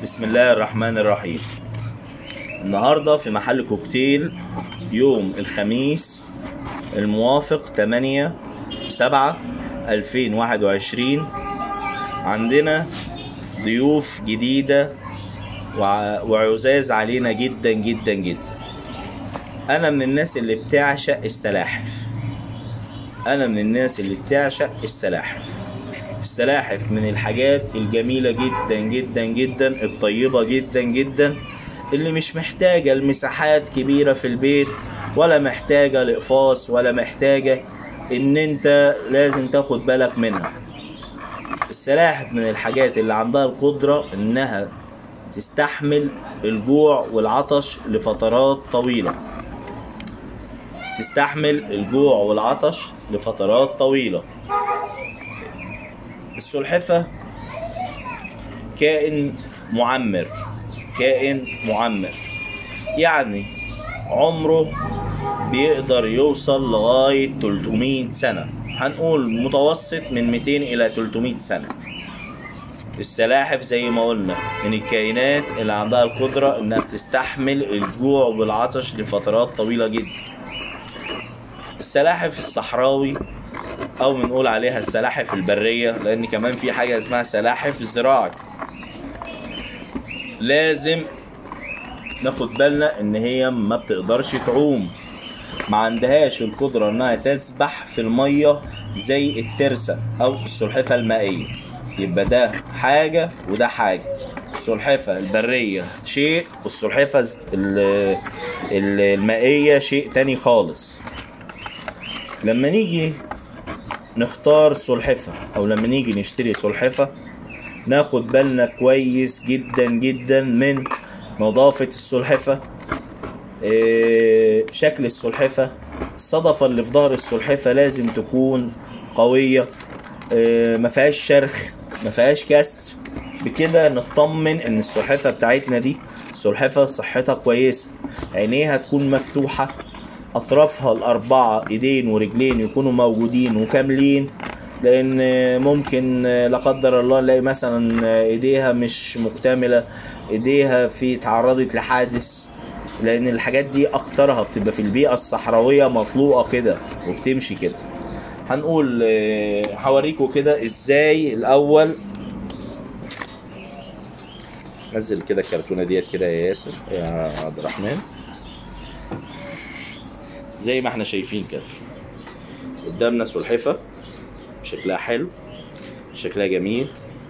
بسم الله الرحمن الرحيم النهاردة في محل كوكتيل يوم الخميس الموافق 8 7 2021 عندنا ضيوف جديدة وع- وعزاز علينا جدا جدا جدا أنا من الناس اللي بتعشق السلاحف أنا من الناس اللي بتعشق السلاحف السلاحف من الحاجات الجميلة جدا جدا جدا الطيبة جدا جدا اللي مش محتاجة المساحات كبيرة في البيت ولا محتاجة لإقفاص ولا محتاجة إن أنت لازم تاخد بالك منها السلاحف من الحاجات اللي عندها القدرة إنها تستحمل الجوع والعطش لفترات طويلة تستحمل الجوع والعطش لفترات طويلة السلحفة كائن معمر كائن معمر يعني عمره بيقدر يوصل لغاية 300 سنة هنقول متوسط من 200 إلى 300 سنة السلاحف زي ما قلنا من الكائنات اللي عندها القدرة إنها تستحمل الجوع والعطش لفترات طويلة جدا السلاحف الصحراوي او بنقول عليها السلاحف البريه لان كمان في حاجه اسمها سلاحف زراعي لازم ناخد بالنا ان هي ما بتقدرش تعوم ما عندهاش القدره انها تسبح في الميه زي الترسه او السلحفه المائيه يبقى ده حاجه وده حاجه السلحفه البريه شيء والسلحفه ز- ال- ال- المائيه شيء تاني خالص لما نيجي نختار سلحفة أو لما نيجي نشتري سلحفة ناخد بالنا كويس جدا جدا من نظافة السلحفة إيه، شكل السلحفة الصدفة اللي في ظهر السلحفة لازم تكون قوية إيه، ما فيهاش شرخ ما فيهاش كسر بكده نطمن ان السلحفة بتاعتنا دي سلحفة صحتها كويسة عينيها تكون مفتوحة اطرافها الاربعه ايدين ورجلين يكونوا موجودين وكاملين لان ممكن لا قدر الله نلاقي مثلا ايديها مش مكتمله ايديها في تعرضت لحادث لان الحاجات دي اكترها بتبقى في البيئه الصحراويه مطلوقه كده وبتمشي كده هنقول آه، هوريكم كده ازاي الاول نزل كده الكرتونه ديت كده يا ياسر يا عبد الرحمن زي ما احنا شايفين كده قدامنا سلحفة شكلها حلو شكلها جميل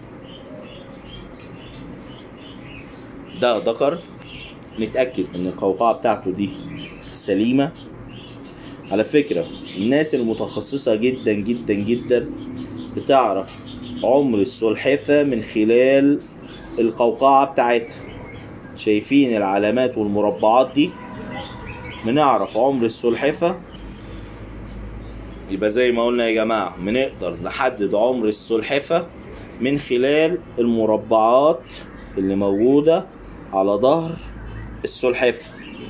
ده ذكر نتأكد ان القوقعة بتاعته دي سليمة على فكرة الناس المتخصصة جدا جدا جدا بتعرف عمر السلحفة من خلال القوقعة بتاعتها شايفين العلامات والمربعات دي بنعرف عمر السلحفة يبقى زي ما قلنا يا جماعة بنقدر نحدد عمر السلحفة من خلال المربعات اللي موجودة على ظهر السلحفة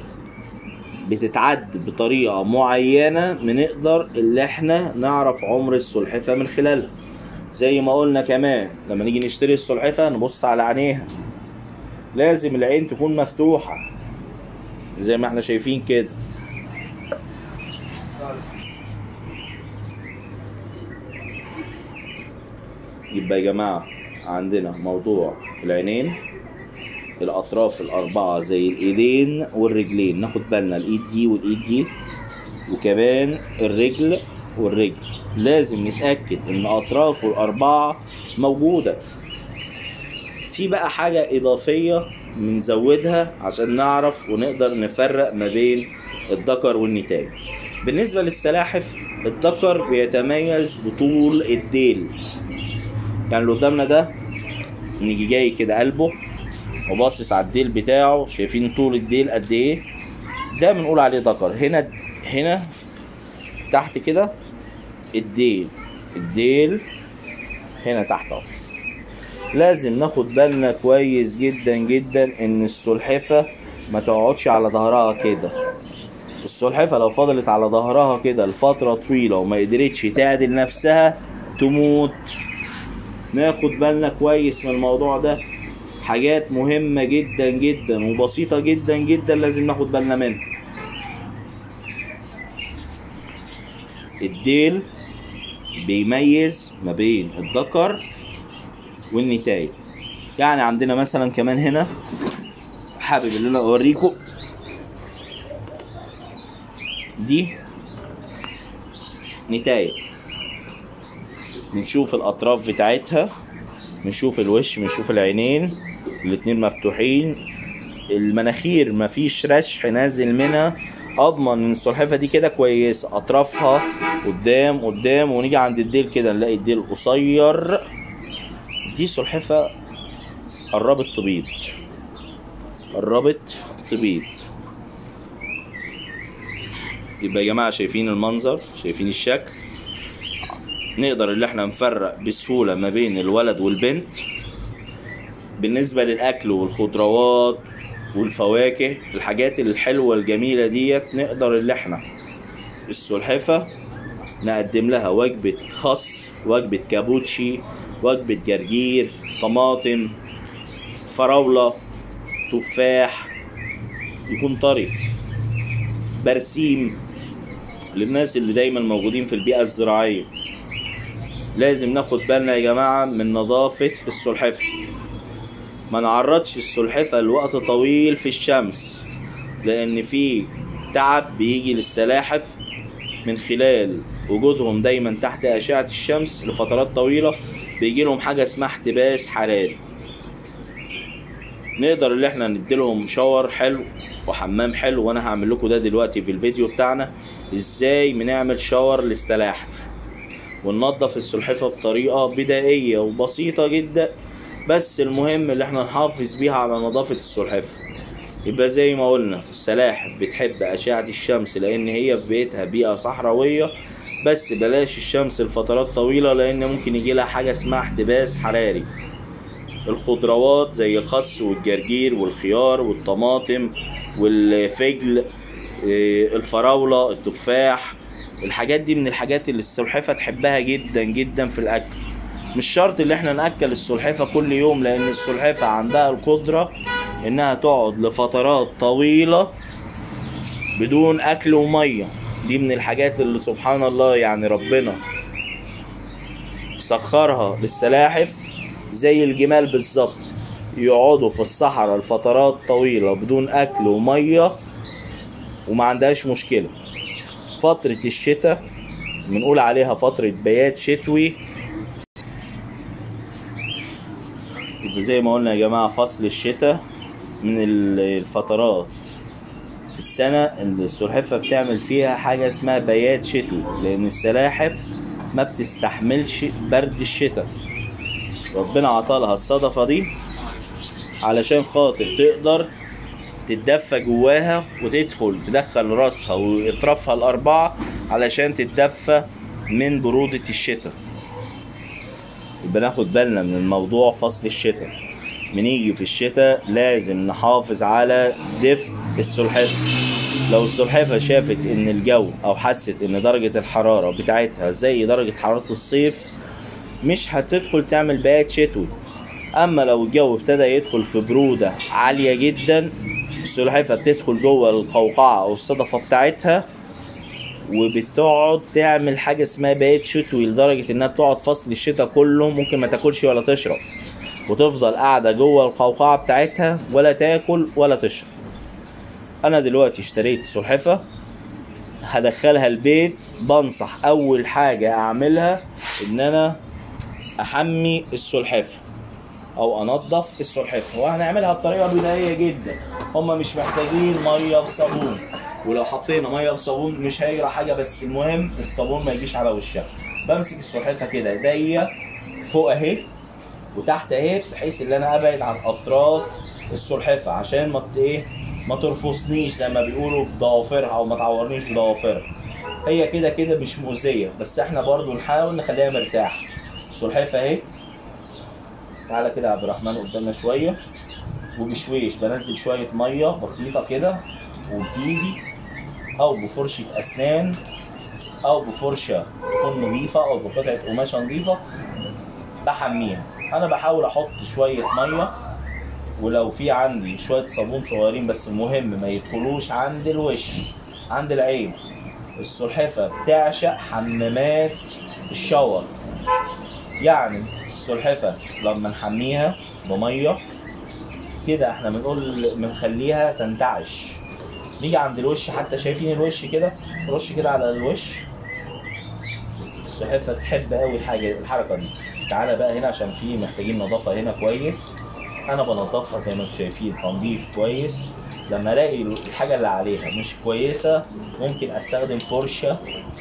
بتتعد بطريقة معينة بنقدر اللي احنا نعرف عمر السلحفة من خلالها زي ما قلنا كمان لما نيجي نشتري السلحفة نبص على عينيها لازم العين تكون مفتوحة زي ما احنا شايفين كده يبقى يا جماعة عندنا موضوع العينين الأطراف الأربعة زي الإيدين والرجلين ناخد بالنا الإيد دي والإيد دي وكمان الرجل والرجل لازم نتأكد إن أطرافه الأربعة موجودة في بقى حاجة إضافية بنزودها عشان نعرف ونقدر نفرق ما بين الذكر والنتاج بالنسبة للسلاحف الذكر بيتميز بطول الديل يعني اللي قدامنا ده نيجي جاي كده قلبه وباصص على الديل بتاعه شايفين طول الديل قد ايه ده بنقول عليه ذكر هنا هنا تحت كده الديل الديل هنا تحت اهو لازم ناخد بالنا كويس جدا جدا ان السلحفة ما تقعدش على ظهرها كده السلحفة لو فضلت على ظهرها كده لفترة طويلة وما قدرتش تعدل نفسها تموت ناخد بالنا كويس من الموضوع ده حاجات مهمة جدا جدا وبسيطة جدا جدا لازم ناخد بالنا منها الديل بيميز ما بين الذكر والنتاية يعني عندنا مثلا كمان هنا حابب ان انا اوريكم دي نتاية بنشوف الاطراف بتاعتها بنشوف الوش بنشوف العينين الاتنين مفتوحين المناخير مفيش رشح نازل منها اضمن ان السلحفه دي كده كويسه اطرافها قدام قدام ونيجي عند الديل كده نلاقي الديل قصير دي سلحفه قربت تبيض قربت تبيض يبقى يا جماعه شايفين المنظر شايفين الشكل نقدر اللي احنا نفرق بسهوله ما بين الولد والبنت بالنسبه للاكل والخضروات والفواكه الحاجات الحلوه الجميله ديت نقدر اللي احنا السلحفه نقدم لها وجبه خس وجبه كابوتشي وجبه جرجير طماطم فراوله تفاح يكون طري برسيم للناس اللي دايما موجودين في البيئه الزراعيه لازم ناخد بالنا يا جماعه من نظافه السلحفه ما نعرضش السلحفة لوقت طويل في الشمس لأن في تعب بيجي للسلاحف من خلال وجودهم دايما تحت أشعة الشمس لفترات طويلة بيجي لهم حاجة اسمها احتباس حراري نقدر اللي احنا نديلهم شاور حلو وحمام حلو وانا هعمل لكم ده دلوقتي في الفيديو بتاعنا ازاي بنعمل شاور للسلاحف وننظف السلحفة بطريقة بدائية وبسيطة جدا بس المهم اللي احنا نحافظ بيها على نظافة السلحفة يبقى زي ما قلنا السلاحف بتحب أشعة الشمس لأن هي في بيتها بيئة صحراوية بس بلاش الشمس لفترات طويلة لأن ممكن يجي لها حاجة اسمها احتباس حراري الخضروات زي الخس والجرجير والخيار والطماطم والفجل اه، الفراولة التفاح الحاجات دي من الحاجات اللي السلحفة تحبها جدا جدا في الأكل مش شرط اللي احنا ناكل السلحفه كل يوم لان السلحفه عندها القدره انها تقعد لفترات طويله بدون اكل وميه دي من الحاجات اللي سبحان الله يعني ربنا سخرها للسلاحف زي الجمال بالظبط يقعدوا في الصحراء لفترات طويله بدون اكل وميه وما عندهاش مشكله فتره الشتاء بنقول عليها فتره بيات شتوي يبقى زي ما قلنا يا جماعة فصل الشتاء من ال- الفترات في السنة اللي السلحفة بتعمل فيها حاجة اسمها بيات شتوي لأن السلاحف ما بتستحملش برد الشتاء ربنا عطالها الصدفة دي علشان خاطر تقدر تتدفى جواها وتدخل تدخل راسها واطرافها الأربعة علشان تتدفى من برودة الشتاء يبقى ناخد بالنا من الموضوع فصل الشتاء بنيجي في الشتاء لازم نحافظ على دفء السلحفة لو السلحفة شافت ان الجو او حست ان درجة الحرارة بتاعتها زي درجة حرارة الصيف مش هتدخل تعمل بيات شتوي اما لو الجو ابتدى يدخل في برودة عالية جدا السلحفة بتدخل جوه القوقعة او الصدفة بتاعتها وبتقعد تعمل حاجه اسمها بيت شتوي لدرجه انها بتقعد فصل الشتاء كله ممكن ما تاكلش ولا تشرب وتفضل قاعده جوه القوقعه بتاعتها ولا تاكل ولا تشرب انا دلوقتي اشتريت سلحفه هدخلها البيت بنصح اول حاجه اعملها ان انا احمي السلحفه او انضف السلحفه وهنعملها بطريقه بدائيه جدا هما مش محتاجين ميه وصابون ولو حطينا ميه وصابون مش هيجرى حاجه بس المهم الصابون ما يجيش على وشها بمسك السلحفه كده ايديا فوق اهي وتحت اهي بحيث ان انا ابعد عن اطراف السلحفه عشان ما ت- ايه ما ترفصنيش زي ما بيقولوا بضوافرها او ما تعورنيش بضوافرها هي كده كده مش مؤذيه بس احنا برضو نحاول نخليها مرتاحه السلحفه اهي تعالى كده يا عبد الرحمن قدامنا شويه وبشويش بنزل شويه ميه بسيطه كده وبايدي او بفرشه اسنان او بفرشه تكون نظيفه او بقطعه قماشه نظيفه بحميها انا بحاول احط شويه ميه ولو في عندي شويه صابون صغيرين بس المهم ما يدخلوش عند الوش عند العين السلحفه بتعشق حمامات الشاور يعني السلحفه لما نحميها بميه كده احنا بنقول بنخليها تنتعش نيجي عند الوش حتى شايفين الوش كده رش كده على الوش السلحفه تحب قوي الحاجه الحركه دي تعالى بقى هنا عشان في محتاجين نظافه هنا كويس انا بنضفها زي ما انتم شايفين تنظيف كويس لما الاقي الحاجه اللي عليها مش كويسه ممكن استخدم فرشه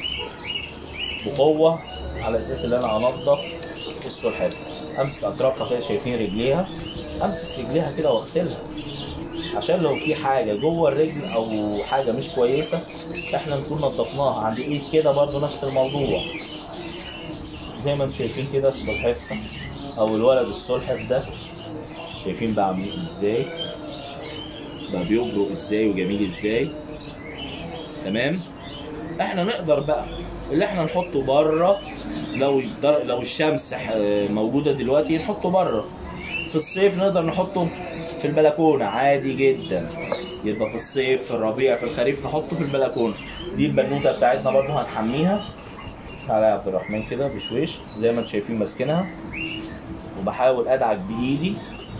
بقوه على اساس ان انا انضف السلحفاه امسك اطرافها كده شايفين رجليها امسك رجليها كده واغسلها عشان لو في حاجه جوه الرجل او حاجه مش كويسه احنا نكون نضفناها عند ايد كده برضو نفس الموضوع زي ما انتم شايفين كده السلحفاه او الولد السلحف ده شايفين بقى عامل ازاي بقى بيبرق ازاي وجميل ازاي تمام احنا نقدر بقى اللي احنا نحطه بره لو الدر... لو الشمس ح- موجوده دلوقتي نحطه بره في الصيف نقدر نحطه في البلكونه عادي جدا يبقى في الصيف في الربيع في الخريف نحطه في البلكونه دي البنوته بتاعتنا برضو هنحميها تعالى يا عبد الرحمن كده بشويش زي ما انتم شايفين ماسكينها وبحاول ادعك بايدي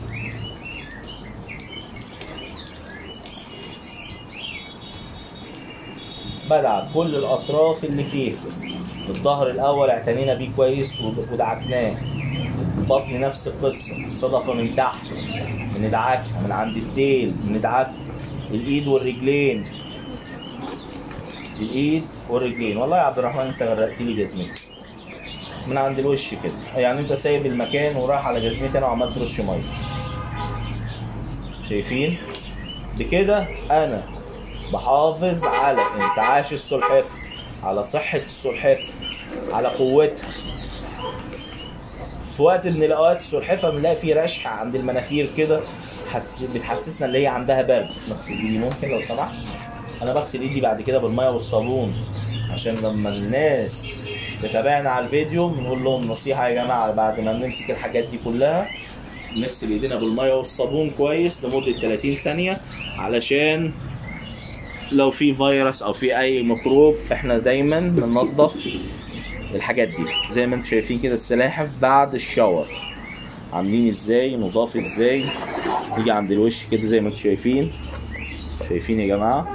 بدعك كل الاطراف اللي فيه الظهر الاول اعتنينا بيه كويس ود- ودعكناه البطن نفس القصه صدفه من تحت بندعكها من عند الديل بندعكها الايد والرجلين الايد والرجلين والله يا عبد الرحمن انت غرقت لي جزمتي من عند الوش كده يعني انت سايب المكان ورايح على جزمتي انا وعمال ترش ميه شايفين بكده انا بحافظ على انتعاش السلحفاه على صحة السلحفاه على قوتها في وقت من الاوقات السلحفاه بنلاقي فيه رشح عند المناخير كده حس... بتحسسنا ان هي عندها برد نغسل ايدي ممكن لو سمحت انا بغسل ايدي بعد كده بالميه والصابون عشان لما الناس تتابعنا على الفيديو بنقول لهم نصيحه يا جماعه بعد ما بنمسك الحاجات دي كلها نغسل ايدينا بالميه والصابون كويس لمده 30 ثانيه علشان لو في فيروس او في اي ميكروب احنا دايما بننظف الحاجات دي زي ما انتم شايفين كده السلاحف بعد الشاور عاملين ازاي نضاف ازاي نيجي عند الوش كده زي ما انتم شايفين شايفين يا جماعه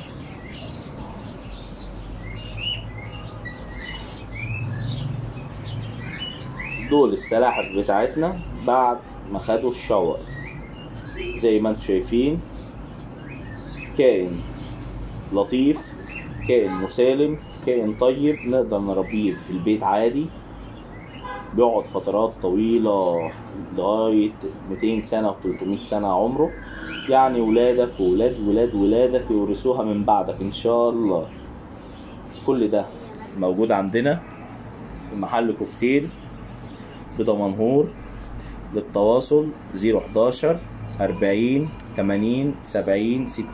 دول السلاحف بتاعتنا بعد ما خدوا الشاور زي ما انتم شايفين كائن لطيف كائن مسالم كائن طيب نقدر نربيه في البيت عادي بيقعد فترات طويلة لغاية 200 سنة و 300 سنة عمره يعني ولادك وولاد ولاد ولادك يورثوها من بعدك إن شاء الله كل ده موجود عندنا في محل كوكتيل بدمنهور للتواصل 011 40 80 70 60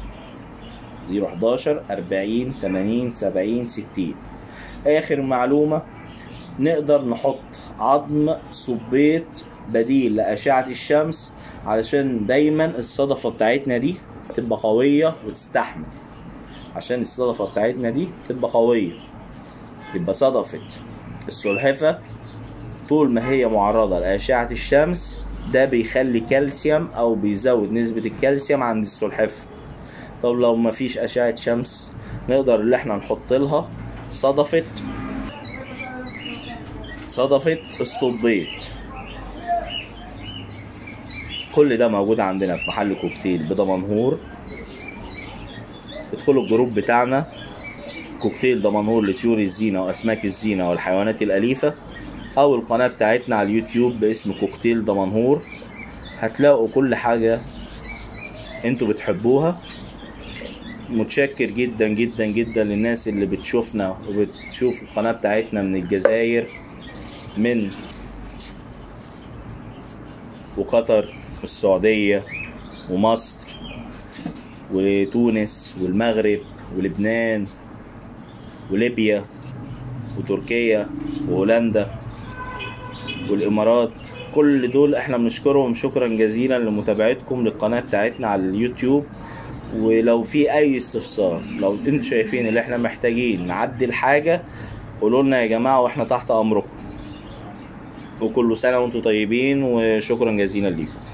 011 40 80 70 60 اخر معلومه نقدر نحط عظم صبيط بديل لاشعه الشمس علشان دايما الصدفه بتاعتنا دي تبقى قويه وتستحمل عشان الصدفه بتاعتنا دي تبقى قويه تبقى صدفه السلحفه طول ما هي معرضه لاشعه الشمس ده بيخلي كالسيوم او بيزود نسبه الكالسيوم عند السلحفه طب لو مفيش أشعة شمس نقدر اللي احنا نحط لها صدفة صدفة الصبيط كل ده موجود عندنا في محل كوكتيل بدمنهور ادخلوا الجروب بتاعنا كوكتيل دمنهور لطيور الزينة وأسماك الزينة والحيوانات الأليفة أو القناة بتاعتنا على اليوتيوب باسم كوكتيل دمنهور هتلاقوا كل حاجة انتوا بتحبوها متشكر جدا جدا جدا للناس اللي بتشوفنا وبتشوف القناة بتاعتنا من الجزائر من وقطر والسعودية ومصر وتونس والمغرب ولبنان وليبيا وتركيا وهولندا والإمارات كل دول احنا بنشكرهم شكرا جزيلا لمتابعتكم للقناه بتاعتنا على اليوتيوب ولو في اي استفسار لو انتوا شايفين ان احنا محتاجين نعدل حاجه قولوا لنا يا جماعه واحنا تحت امركم وكل سنه وانتم طيبين وشكرا جزيلا ليكم